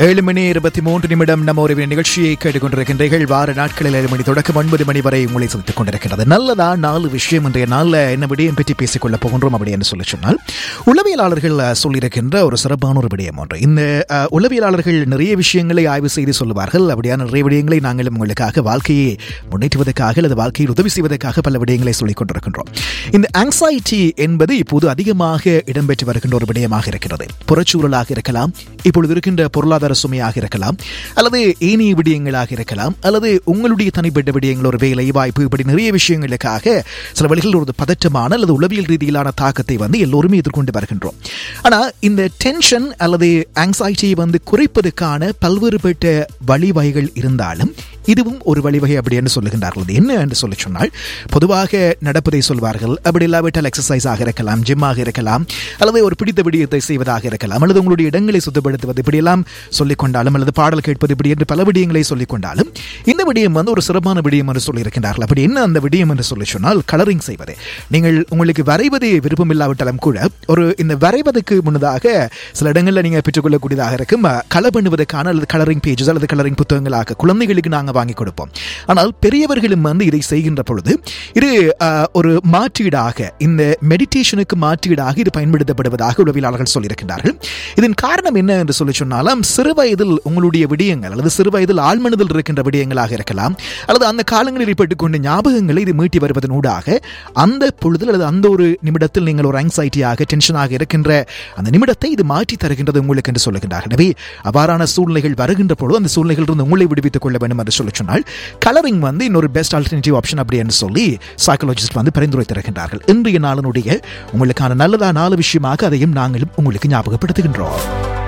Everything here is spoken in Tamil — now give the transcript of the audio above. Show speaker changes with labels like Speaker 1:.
Speaker 1: ஏழு மணி இருபத்தி மூன்று நிமிடம் நம்ம ஒரு நிகழ்ச்சியை கேட்டுக்கொண்டிருக்கின்றீர்கள் வார நாட்களில் ஏழு மணி தொடக்கம் ஒன்பது மணி வரை உங்களை சந்தித்துக் கொண்டிருக்கிறது நல்லதா நாலு விஷயம் இன்றைய நாளில் என்ன விடயம் பற்றி பேசிக் கொள்ள போகின்றோம் அப்படி என்று சொல்லி சொன்னால் உளவியலாளர்கள் அஹ், சொல்லியிருக்கின்ற ஒரு சிறப்பான ஒரு விடயம் ஒன்று இந்த அஹ், உளவியலாளர்கள் நிறைய விஷயங்களை ஆய்வு செய்து சொல்லுவார்கள் அப்படியான நிறைய விடயங்களை நாங்களும் உங்களுக்காக வாழ்க்கையை முன்னேற்றுவதற்காக அல்லது வாழ்க்கையில் உதவி செய்வதற்காக பல விடயங்களை சொல்லிக் கொண்டிருக்கின்றோம் இந்த ஆங்ஸைட்டி என்பது இப்போது அதிகமாக இடம்பெற்று வருகின்ற ஒரு விடயமாக இருக்கிறது புறச்சூழலாக இருக்கலாம் இப்பொழுது இருக்கின்ற பொருளாதார சுமையாக இருக்கலாம் அல்லது ஏனைய விடயங்களாக இருக்கலாம் அல்லது உங்களுடைய தனிப்பட்ட விடயங்கள் ஒரு வேலை வாய்ப்பு இப்படி நிறைய விஷயங்களுக்காக சில வழிகளில் ஒரு பதற்றமான அல்லது உளவியல் ரீதியிலான தாக்கத்தை வந்து எல்லோருமே எதிர்கொண்டு வருகின்றோம் ஆனால் இந்த டென்ஷன் அல்லது ஆங்ஸைட்டியை வந்து குறைப்பதற்கான பல்வேறுபட்ட வழிவகைகள் இருந்தாலும் இதுவும் ஒரு வழிவகை அப்படி என்று சொல்லுகின்றார்கள் அது என்ன என்று சொல்லி சொன்னால் பொதுவாக நடப்பதை சொல்வார்கள் அப்படி இல்லாவிட்டால் எக்ஸசைஸ் ஆக இருக்கலாம் ஜிம்மாக இருக்கலாம் அல்லது ஒரு பிடித்த விடயத்தை செய்வதாக இருக்கலாம் அல்லது உங்களுடைய இடங்களை சுத்தப்படுத்துவது இப்படியெல்லாம் சொல்லிக் கொண்டாலும் அல்லது பாடல் கேட்பது இப்படி என்று பல விடயங்களை சொல்லிக் கொண்டாலும் இந்த விடயம் வந்து ஒரு சிறப்பான விடயம் என்று சொல்லியிருக்கின்றார்கள் அப்படி என்ன அந்த விடயம் என்று சொல்லி சொன்னால் கலரிங் செய்வது நீங்கள் உங்களுக்கு வரைவது விருப்பம் இல்லாவிட்டாலும் கூட ஒரு இந்த வரைவதற்கு முன்னதாக சில இடங்களில் நீங்கள் பெற்றுக்கொள்ளக்கூடியதாக இருக்கும் கலர் பண்ணுவதற்கான அல்லது கலரிங் பேஜஸ் அல்லது கலரிங் புத்தகங்களாக குழந்தைகளுக்கு நாங்கள் வாங்கி கொடுப்போம் ஆனால் பெரியவர்களும் வந்து இதை செய்கின்ற பொழுது இது அஹ், ஒரு மாற்றீடாக இந்த மெடிடேஷனுக்கு மாற்றீடாக இது பயன்படுத்தப்படுவதாக உளவியலாளர்கள் சொல்லியிருக்கின்றார்கள் இதன் காரணம் என்ன என்று சொல்லி சொன்னாலும் சிறு வயதில் உங்களுடைய விடயங்கள் அல்லது சிறு வயதில் ஆழ்மனதில் இருக்கின்ற விடயங்களாக இருக்கலாம் அல்லது அந்த காலங்களில் ஏற்பட்டுக்கொண்ட ஞாபகங்களை இது மீட்டி வருவதன் ஊடாக அந்த பொழுதில் அல்லது அந்த ஒரு நிமிடத்தில் நீங்கள் ஒரு ஆங்ஸைட்டியாக டென்ஷனாக இருக்கின்ற அந்த நிமிடத்தை இது மாற்றி தருகின்றது உங்களுக்கு என்று சொல்லுகின்றார்கள் எனவே அவ்வாறான சூழ்நிலைகள் வருகின்ற பொழுது அந்த சூழ்நிலைகள் இருந்து உங்களை விடுவித்துக் கொள்ள வேண்டும் என்று சொல்லி சொன்னால் கலரிங் வந்து இன்னொரு பெஸ்ட் ஆல்டர்னேட்டிவ் ஆப்ஷன் அப்படி என்று சொல்லி சைக்காலஜிஸ்ட் வந்து பரிந்துரைத்திருக்கின்றார்கள் இன்றைய நாளினுடைய உங்களுக்கான நல்லதா நாலு விஷயமாக அதையும் நாங்களும் உங்களுக்கு ஞாபகப்படுத்துகின்றோம்